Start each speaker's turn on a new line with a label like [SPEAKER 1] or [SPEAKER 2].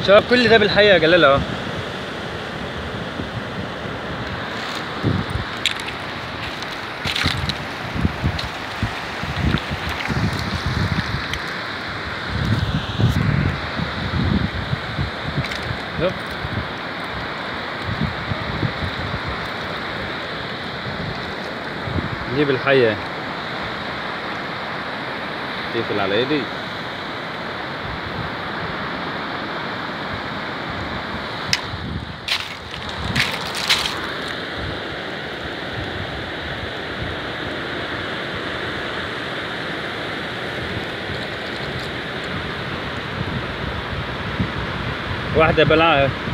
[SPEAKER 1] شباب كل ده بالحقيقة جلال اهو شوف. دي بالحية تقفل على ايدي واحدة بلعها